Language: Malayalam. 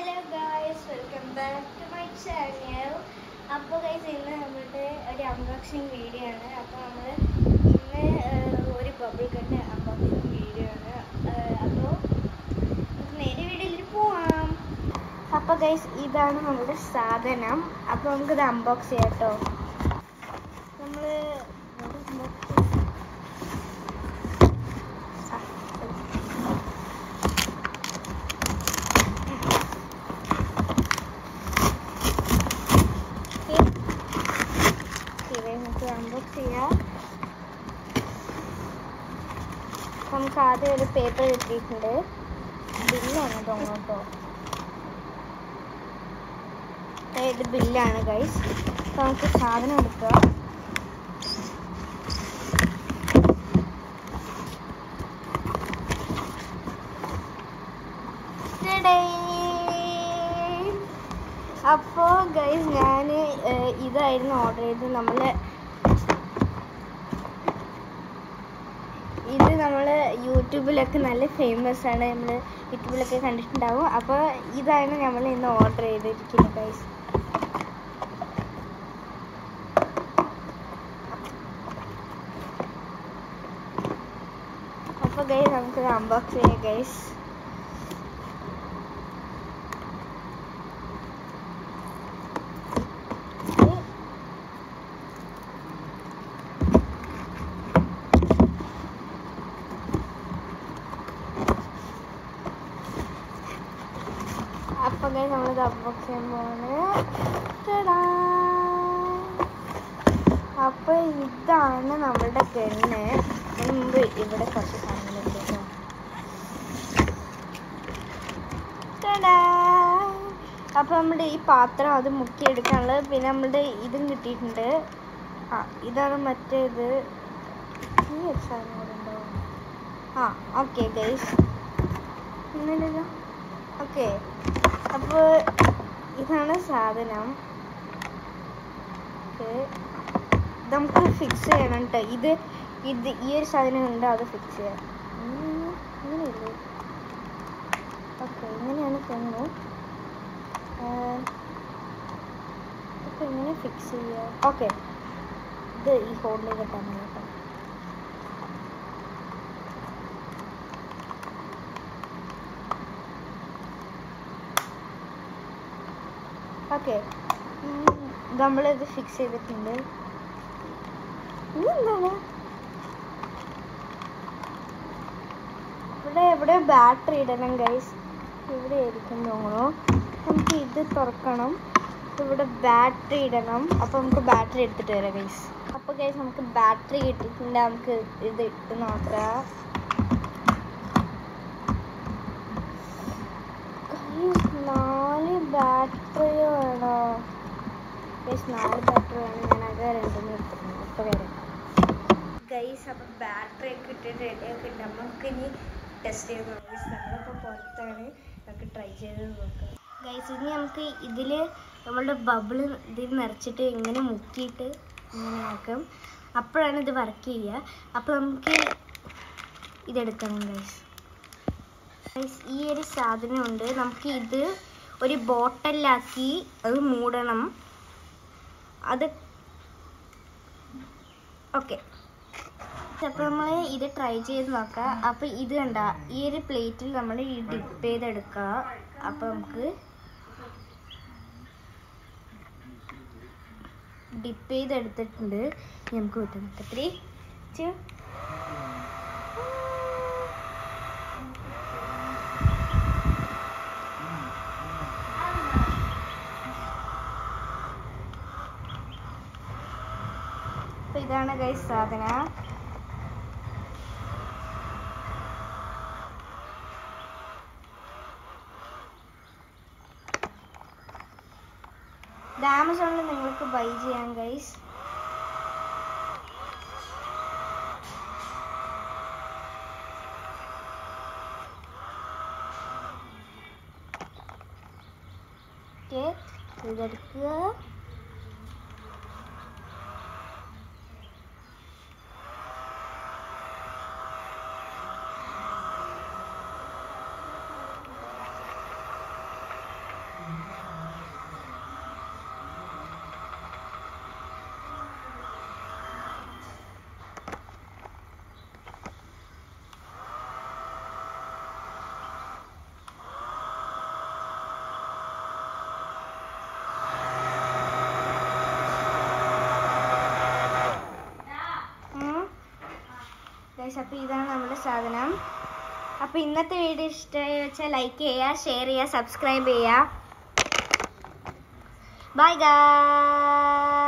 Hello guys welcome back to my channel അപ്പോൾ ഗൈസ് ഇന്ന് നമ്മുടെ ഒരു അൺബോക്സിങ് വീഡിയോ ആണ് അപ്പോൾ നമ്മൾ ഇന്ന് ഏഹ്, ഒരു ബബിൾ ഗണ്ണ് അൺബോക്സിങ് വീഡിയോ ആണ് അപ്പോൾ നേരെ വീഡിയോയിൽ പോവാം അപ്പോൾ ഗൈസ് ഇതാണ് നമ്മുടെ സാധനം അപ്പോൾ നമുക്കിത് അൺബോക്സ് ചെയ്യാം കേട്ടോ നമ്മൾ നമുക്ക് അൺബോക്സ് ചെയ്യാം നമുക്ക് ആദ്യം ഒരു പേപ്പർ കിട്ടിയിട്ടുണ്ട് ബില്ലാണ് തോന്നുന്നു കേട്ടോ ദേ ഇത് ബില്ലാണ് ഗൈസ് അപ്പോൾ നമുക്ക് സാധനം എടുക്കുക അപ്പോൾ ഗൈസ് ഞാൻ ഇതായിരുന്നു ഓർഡർ ചെയ്തത് നമ്മൾ ഇത് നമ്മൾ യൂട്യൂബിലൊക്കെ നല്ല ഫേമസ് ആണ് നമ്മൾ യൂട്യൂബിലൊക്കെ കണ്ടിട്ടുണ്ടാവും അപ്പോൾ ഇതാണ് നമ്മൾ ഇന്ന് ഓർഡർ ചെയ്തിരിക്കുന്നത് ഗൈസ് അപ്പോൾ ഗൈസ് നമുക്ക് അൺബോക്സ് ചെയ്യാം ഗൈസ് അപ്പൊ ഗൈസ് നമ്മളിത് അൺബോക്സ് ചെയ്യാൻ പോവാണ് ടാടാ. അപ്പൊ ഇതാണ് നമ്മളുടെ ഗണ്ണ് അതിന് മുമ്പ് ഇവിടെ കുറച്ച് സാധനങ്ങളൊക്കെ കേട്ടോ. ടാടാ. അപ്പൊ നമ്മുടെ ഈ പാത്രം അത് മുക്കിയെടുക്കാനുള്ളത് പിന്നെ നമ്മുടെ ഇതും കിട്ടിയിട്ടുണ്ട് ആ ഇതാണ് മറ്റേത് ഈ ഒരു സാധനം കൂടെ ഉണ്ടോ ആ ഓക്കെ ഗൈസ് ഇന്നലല്ലോ ഓക്കെ അപ്പോൾ ഇതാണ് സാധനം ഓക്കെ നമുക്ക് ഫിക്സ് ചെയ്യണം കേട്ടോ ഇത് ഇത് ഈ ഒരു സാധനം ഉണ്ട് അത് ഫിക്സ് ചെയ്യാം ഉം, ഇങ്ങനെയല്ലേ ഓക്കെ ഇങ്ങനെയാണ് തോന്നുന്നു ഇപ്പം എങ്ങനെ ഫിക്സ് ചെയ്യുക ഓക്കെ ഇത് ഈ ഹോളിൽ കെട്ടാൻ കേട്ടോ ഓക്കെ നമ്മളിത് ഫിക്സ് ചെയ്തിട്ടുണ്ട് ഇനി എന്താണ് ഇവിടെ എവിടെ ബാറ്ററി ഇടണം ഗൈസ് ഇവിടെ ആയിരിക്കും തോന്നുന്നു നമുക്ക് ഇത് തുറക്കണം ഇവിടെ ബാറ്ററി ഇടണം അപ്പോൾ നമുക്ക് ബാറ്ററി എടുത്തിട്ട് വരാം ഗൈസ് അപ്പോൾ ഗൈസ് നമുക്ക് ബാറ്ററി കിട്ടിയിട്ടുണ്ട് നമുക്ക് ഇത് ഇട്ട് നോക്കാം Guys, നാല് ബാറ്ററി വേണോ ഗൈസ് നാല് ബാറ്ററി വേണം ഞാൻ അത് രണ്ടെണ്ണം എടുത്തിട്ടുണ്ട് അപ്പോൾ വരാം ഗൈസ് അപ്പം ബാറ്ററി ഒക്കെ ഇട്ടിട്ട് റെഡി ഒക്കെ ഉണ്ട് നമുക്ക് ഇനി ടെസ്റ്റ് ചെയ്ത് നോക്കാം ഗൈസ് നമ്മളിപ്പോൾ പുറത്താണ് നമുക്ക് ട്രൈ ചെയ്ത് നോക്കാം ഗൈസ് ഇനി നമുക്ക് ഇതിൽ നമ്മളുടെ ബബിള് ഇതിൽ നിറച്ചിട്ട് ഇങ്ങനെ മുക്കിയിട്ട് ഇങ്ങനെ ആക്കും അപ്പോഴാണ് ഇത് വർക്ക് ചെയ്യുക അപ്പോൾ നമുക്ക് ഇതെടുക്കണം ഗൈസ് ഗൈസ് ഈ ഒരു സാധനമുണ്ട് നമുക്ക് ഇത് ഒരു ബോട്ടലിലാക്കി അത് മൂടണം അത് ഓക്കെ അപ്പോൾ നമ്മൾ ഇത് ട്രൈ ചെയ്ത് നോക്കാം അപ്പോൾ ഇത് കണ്ട ഈ ഒരു പ്ലേറ്റിൽ നമ്മൾ ഈ ഡിപ്പ് ചെയ്തെടുക്കുക അപ്പോൾ നമുക്ക് ഡിപ്പ് ചെയ്തെടുത്തിട്ടുണ്ട് ഇനി നമുക്ക് വിട്ടു നോക്കാം ത്രീ ടു അപ്പോൾ ഇതാണ് ഗൈസ് സാധനം ഇത് ആമസോണിൽ നിങ്ങൾക്ക് ബൈ ചെയ്യാം ഗൈസ് ഓക്കെ ഇതെടുക്കുക ഗൈസ് അപ്പോൾ ഇതാണ് നമ്മുടെ സാധനം അപ്പോൾ ഇന്നത്തെ വീഡിയോ ഇഷ്ടമായി വെച്ചാൽ ലൈക്ക് ചെയ്യുക ഷെയർ ചെയ്യുക സബ്സ്ക്രൈബ് ചെയ്യുക ബൈ ഗാ